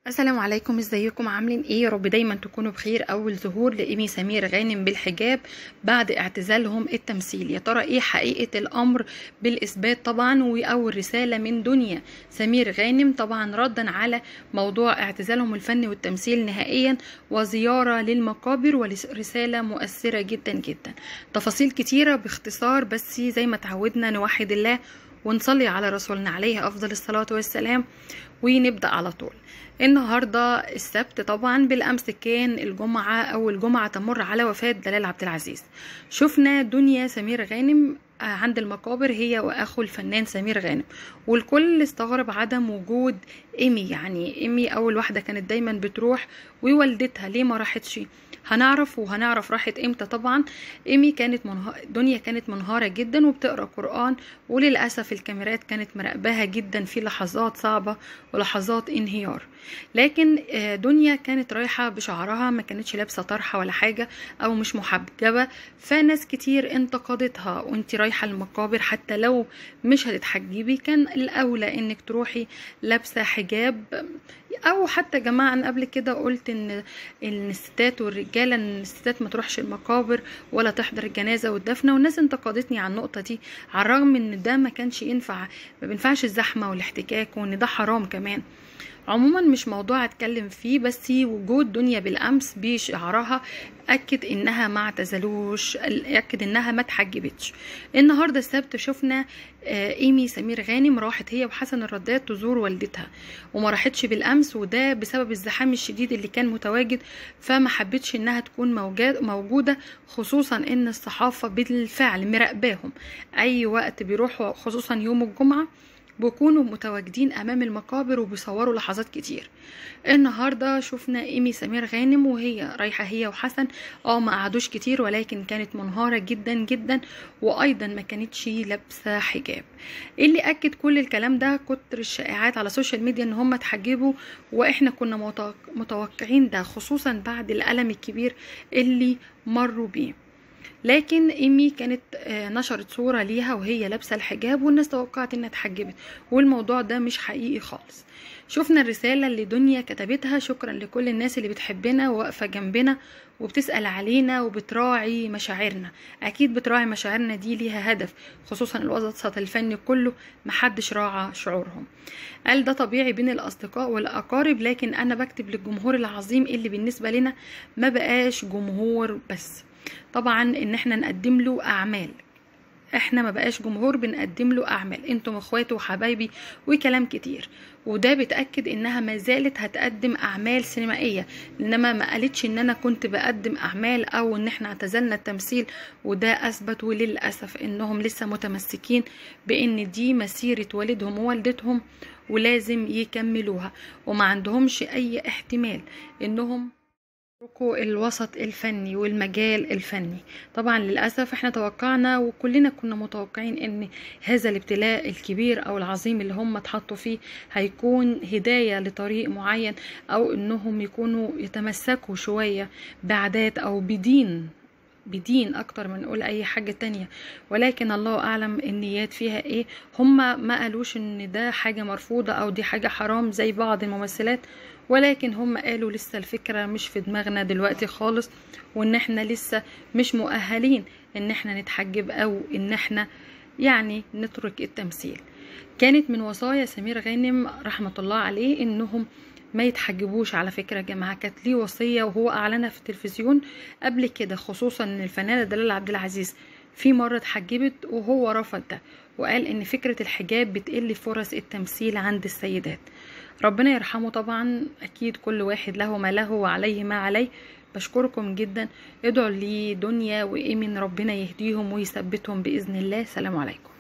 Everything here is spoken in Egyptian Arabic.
السلام عليكم ازيكم عاملين ايه يا رب دايما تكونوا بخير اول ظهور لايمي سمير غانم بالحجاب بعد اعتزالهم التمثيل يا ترى ايه حقيقه الامر بالاثبات طبعا واول رساله من دنيا سمير غانم طبعا ردا على موضوع اعتزالهم الفني والتمثيل نهائيا وزياره للمقابر ورساله مؤثره جدا جدا تفاصيل كتيره باختصار بس زي ما تعودنا نوحد الله ونصلي على رسولنا عليه افضل الصلاه والسلام ونبدا على طول النهارده السبت طبعا بالامس كان الجمعه او الجمعه تمر على وفاه دلال عبد العزيز شفنا دنيا سمير غانم عند المقابر هي واخو الفنان سمير غانم والكل استغرب عدم وجود ايمي يعني ايمي اول واحده كانت دايما بتروح ووالدتها ليه ما راحتش هنعرف وهنعرف راحت امتى طبعا ايمي كانت منه... دنيا كانت منهارة جدا وبتقرا قرآن وللأسف الكاميرات كانت مراقباها جدا في لحظات صعبة ولحظات انهيار لكن دنيا كانت رايحة بشعرها ما كانتش لابسة طرحة ولا حاجة او مش محجبة فناس كتير انتقدتها وانت رايحة المقابر حتى لو مش هتتحجبي كان الاولى انك تروحي لابسة حجاب او حتى جماعة انا قبل كده قلت ان ان الستات والرجاله ان الستات ما تروحش المقابر ولا تحضر الجنازه والدفنه والناس انتقدتني على النقطه دي على الرغم ان ده ما كانش ينفع ما بينفعش الزحمه والاحتكاك وان ده حرام كمان عموما مش موضوع اتكلم فيه بس وجود دنيا بالامس بشعرها اكد انها ما اعتزلوش اكد انها ما اتحجبتش النهارده السبت شفنا ايمي سمير غانم راحت هي وحسن الرداد تزور والدتها وما راحتش بالامس وده بسبب الزحام الشديد اللي كان متواجد فما حبتش انها تكون موجوده خصوصا ان الصحافه بالفعل مراقباهم اي وقت بيروحوا خصوصا يوم الجمعه بيكونوا متواجدين امام المقابر وبيصوروا لحظات كتير النهارده شفنا ايمي سمير غانم وهي رايحه هي وحسن اه ما قعدوش كتير ولكن كانت منهاره جدا جدا وايضا ما كانتش لابسه حجاب اللي اكد كل الكلام ده كتر الشائعات على السوشيال ميديا ان هم اتحجبوا واحنا كنا متوقعين ده خصوصا بعد الالم الكبير اللي مروا بيه لكن ايمي كانت نشرت صورة ليها وهي لابسة الحجاب والناس توقعت انها اتحجبت والموضوع ده مش حقيقي خالص شفنا الرسالة اللي دنيا كتبتها شكرا لكل الناس اللي بتحبنا وواقفة جنبنا وبتسأل علينا وبتراعي مشاعرنا أكيد بتراعي مشاعرنا دي ليها هدف خصوصا الوسط الفني كله محدش راعى شعورهم قال ده طبيعي بين الأصدقاء والأقارب لكن أنا بكتب للجمهور العظيم اللي بالنسبة لنا ما بقاش جمهور بس طبعا ان احنا نقدم له اعمال احنا ما بقاش جمهور بنقدم له اعمال انتم اخواته وحبايبي وكلام كتير وده بتاكد انها ما زالت هتقدم اعمال سينمائيه انما ما قالتش ان انا كنت بقدم اعمال او ان احنا اعتزلنا التمثيل وده اثبت وللاسف انهم لسه متمسكين بان دي مسيره والدهم ووالدتهم ولازم يكملوها وما عندهمش اي احتمال انهم يتركوا الوسط الفني والمجال الفني طبعا للأسف احنا توقعنا وكلنا كنا متوقعين ان هذا الابتلاء الكبير او العظيم اللي هم اتحطوا فيه هيكون هداية لطريق معين او انهم يكونوا يتمسكوا شوية بعادات او بدين بدين اكتر من نقول اي حاجة تانية ولكن الله اعلم النيات فيها ايه هما ما قالوش ان ده حاجة مرفوضة او دي حاجة حرام زي بعض الممثلات ولكن هم قالوا لسه الفكرة مش في دماغنا دلوقتي خالص وان احنا لسه مش مؤهلين ان احنا نتحجب او ان احنا يعني نترك التمثيل كانت من وصايا سمير غانم رحمة الله عليه انهم ما يتحجبوش على فكرة يا جماعة كانت ليه وصية وهو أعلنها في التلفزيون قبل كده خصوصا إن الفنانة دلال عبد العزيز في مرة اتحجبت وهو رفض ده وقال إن فكرة الحجاب بتقل فرص التمثيل عند السيدات ربنا يرحمه طبعا أكيد كل واحد له ما له وعليه ما عليه بشكركم جدا ادعوا لي دنيا وإيمن ربنا يهديهم ويثبتهم بإذن الله سلام عليكم